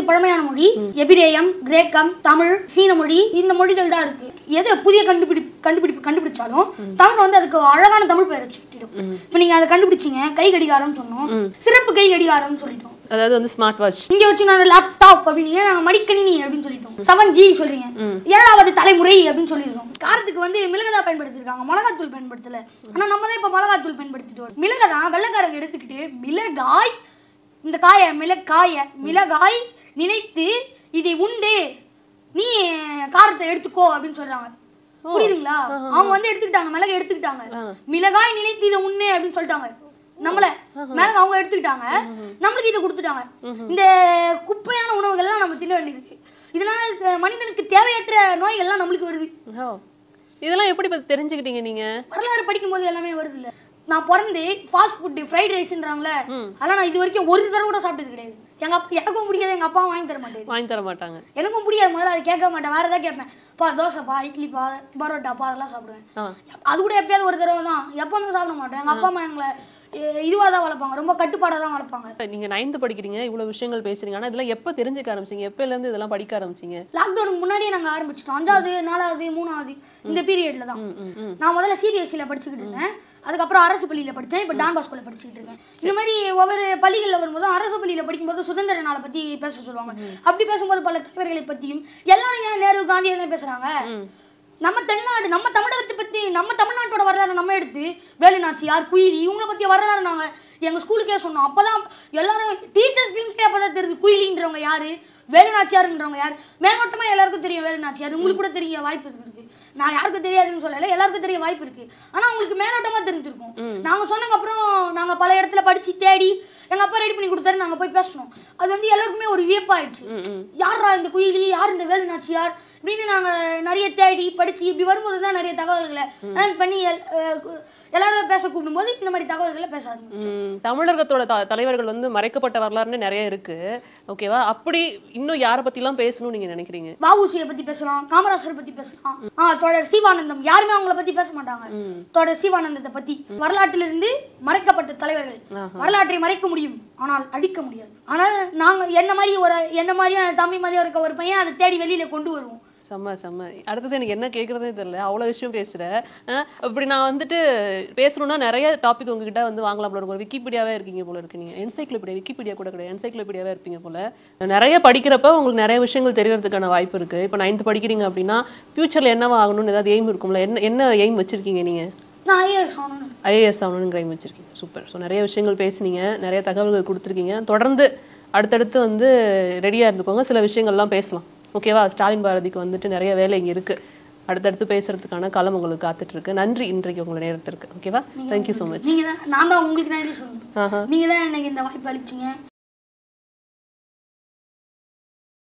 பழமையான மொழி எபிரேயம் கிரேக்கம் தமிழ் சீன மொழி இந்த மொழிகள் தான் இருக்கு எது புதிய கண்டுபிடி கண்டுபிடிப்பு கண்டுபிடிச்சாலும் தமிழ் வந்து அதுக்கு அழகான தமிழ் பெயர் வச்சுக்கிட்டோம் இப்போ நீங்க அதை கண்டுபிடிச்சீங்க கை கடிகாரம் சொன்னோம் சிறப்பு கை கடிகாரம்னு சொல்லிட்டோம் அதாவது வந்து ஸ்மார்ட் வாட்ச் இங்க வச்சு நான் லேப்டாப் அப்படிங்க நாங்க மடிக்கணினி அப்படின்னு சொல்லிட்டோம் செவன் ஜி சொல்றீங்க ஏழாவது தலைமுறை அப்படின்னு சொல்லிருக்கோம் காரத்துக்கு வந்து மிளகதா பயன்படுத்திருக்காங்க மிளகாத்தூள் பயன்படுத்தல ஆனா நம்ம தான் இப்ப மிளகாத்தூள் பயன்படுத்திட்டு வரோம் மிளகதா வெள்ளைக்காரங்க எடுத்துக்கிட்டு மிளகாய் இந்த காய மிளகாய மிளகாய் நினைத்து இதை உண்டு நீ காரத்தை எடுத்துக்கோ அப்படின்னு சொல்றாங்க புரியுதுங்களா அவங்க வந்து எடுத்துக்கிட்டாங்க மிளகை எடுத்துக்கிட்டாங்க மிளகாய் நினைத்து இதை உண்ணு அப்படின்னு சொல்லிட்டாங்க நம்மள மிளகு அவங்க எடுத்துக்கிட்டாங்க நம்மளுக்கு இதை கொடுத்துட்டாங்க இந்த குப்பையான உணவுகள்லாம் நம்ம தின்ன வேண்டியது இதனால அஹ், மனிதனுக்கு தேவையற்ற நோய்கள்லாம் நம்மளுக்கு வருது ஓ இதெல்லாம் எப்படி இப்ப தெரிஞ்சுக்கிட்டீங்க நீங்க வரலாறு படிக்கும்போது எல்லாமே வருது இல்ல நான் பிறந்து ஃபாஸ்ட் ஃபுட் ஃப்ரைட் ரைஸ்ன்றாங்களே அதெல்லாம் நான் இது வரைக்கும் ஒரு தடவை கூட சாப்பிட்டது கிடையாது எங்க அப்பா எனக்கும் பிடிக்காது எங்க அப்பாவும் வாங்கி தர மாட்டேன் வாங்கி தர மாட்டாங்க எனக்கும் பிடிக்காது முதல்ல அதை கேட்க மாட்டேன் வேற ஏதாவது கேட்பேன் பா தோசைப்பா இட்லிப்பா பரோட்டாப்பா அதெல்லாம் சாப்பிடுவேன் ஆ அது கூட எப்பயாவது ஒரு தடவை தான் எப்பவுமே சாப்பிட மாட்டேன் எங்க அப்பா அம்மா எங்களை இதுவாக தான் வளர்ப்பாங்க ரொம்ப கட்டுப்பாடாக தான் வளர்ப்பாங்க நீங்க நைன்த் படிக்கிறீங்க இவ்வளவு விஷயங்கள் பேசுறீங்க ஆனா இதெல்லாம் எப்ப தெரிஞ்சுக்க ஆரம்பிச்சீங்க எப்பல இருந்து இதெல்லாம் படிக்க ஆரம்பிச்சீங்க லாக்டவுனுக்கு முன்னாடியே நாங்க ஆரம்பிச்சிட்டோம் அஞ்சாவது நாலாவது மூணாவது இந்த பீரியட்ல தான் ம், ம், ம். நான் முதல்ல சிபிஎஸ்சியில் படிச்சுக்கிட்டு இருந்தேன் அதுக்கப்புறம் அரசு பள்ளியில படித்தேன் இப்போ டான் பாஸ்கோல படிச்சுக்கிட்டு இருக்கேன் இந்த மாதிரி ஒவ்வொரு பள்ளிகளில் வரும்போதும் அரசு பள்ளியில படிக்கும்போது சுதந்திர நாளை பத்தி பேச சொல்லுவாங்க அப்படி பேசும்போது பல தலைவர்களை பத்தியும் எல்லாரும் ஏன் நேரு காந்தியை பேசுறாங்க நம்ம தமிழ்நாடு நம்ம தமிழகத்தை பத்தி நம்ம தமிழ்நாட்டோட வரலாறு நம்ம எடுத்து வேலு நாச்சியார் குயிலி இவங்கள பத்தி வரலாறு நாங்க எங்க ஸ்கூலுக்கே சொன்னோம் அப்பதான் எல்லாரும் டீச்சர்ஸ் டீம்ஸ்க்கே அப்பதான் தெரியுது குயிலின்றவங்க யாரு வேலு நாச்சியாருன்றவங்க யார் மேலோட்டமா எல்லாருக்கும் தெரியும் வேலு நாச்சியார் உங்களுக்கு கூட தெரிய வாய்ப்பு இருக்கு நான் யாருக்கும் தெரியாதுன்னு சொல்லல எல்லாருக்கும் தெரிய வாய்ப்பு இருக்கு ஆனா உங்களுக்கு மேலோட்டமா தெரிஞ்சிருக்கும் நாங்க சொன்னதுக்கு அப்புறம் நாங்க பல இடத்துல படிச்சு தேடி எங்க அப்பா ரெடி பண்ணி கொடுத்தாரு நாங்க போய் பேசணும் அது வந்து எல்லாருக்குமே ஒரு வியப்பாயிடுச்சு யாரா இந்த குயிலி யார் இந்த வேலு நாச்சியார் இப்படின்னு நாங்க நிறைய தேடி படிச்சு இப்படி வரும்போது தான் நிறைய தகவல்களை learn பண்ணி எல்- அஹ் கு- எல்லாரும் பேச கூப்பிடும்போது இந்த மாதிரி தகவல்களை பேச ஆரம்பிச்சோம் ம், தமிழகத்தோட த- தலைவர்கள் வந்து மறைக்கப்பட்ட வரலாறுன்னு நிறைய இருக்கு ஓகேவா அப்படி இன்னும் யாரை பத்திலாம் பேசணும்னு நீங்க நினைக்கிறீங்க வஉசியை பத்தி பேசலாம் காமராசரை பத்தி பேசலாம் ஆ தொடர் சிவானந்தம் யாருமே அவங்கள பத்தி பேச மாட்டாங்க தொடர் சிவானந்தத்தை பத்தி வரலாற்றிலிருந்து மறைக்கப்பட்ட தலைவர்கள் வரலாற்றை மறைக்க முடியும் ஆனால் அழிக்க முடியாது ஆனால் நாங்க என்ன மாதிரி ஒரு என்ன மாதிரியான தம்பி மாதிரியா இருக்க ஒரு பையன் அதை தேடி வெளியில கொண்டு வருவோம் செம்ம செம்ம அடுத்தது எனக்கு என்ன கேட்குறதே தெரியல அவ்வளோ விஷயம் பேசுகிறேன் இப்படி நான் வந்துட்டு பேசணும்னா நிறைய டாபிக் உங்ககிட்ட வந்து வாங்கலாம் போல இருக்கும் ஒரு விக்கிபீடியாவே இருக்கீங்க போல இருக்கு நீங்கள் என்சைக்ளோபீடியா விக்கிபீடியா கூட கிடையாது என்சைக்ளோபீடியாவே இருப்பீங்க போல நிறைய படிக்கிறப்ப உங்களுக்கு நிறைய விஷயங்கள் தெரியறதுக்கான வாய்ப்பு இருக்கு இப்போ நைன்த் படிக்கிறீங்க அப்படின்னா ஃபியூச்சரில் என்னவா ஆகணும்னு ஏதாவது எய்ம் இருக்கும்ல என்ன என்ன எய்ம் வச்சிருக்கீங்க நீங்கள் நான் ஐஏஎஸ் ஆகணும் ஐஏஎஸ் ஆகணும்னு எய்ம் வச்சிருக்கீங்க சூப்பர் ஸோ நிறைய விஷயங்கள் பேசுனீங்க நிறைய தகவல்கள் கொடுத்துருக்கீங்க தொடர்ந்து அடுத்தடுத்து வந்து ரெடியாக இருந்துக்கோங்க சில விஷயங்கள்லாம் பேசலாம் ஓகேவா ஸ்டாலின் பாரதிக்கு வந்துட்டு நிறைய வேலை இங்கே இருக்கு அடுத்தடுத்து பேசுறதுக்கான களம் உங்களுக்கு காத்துட்டு இருக்கு நன்றி இன்றைக்கு உங்களோட நேரத்திற்கு ஓகேவா தேங்க்யூ ஸோ மச் நீங்க தான் நான் தான் உங்களுக்கு நன்றி சொல்லணும் ஆஹா நீங்க தான் எனக்கு இந்த வாய்ப்பு அளிச்சீங்க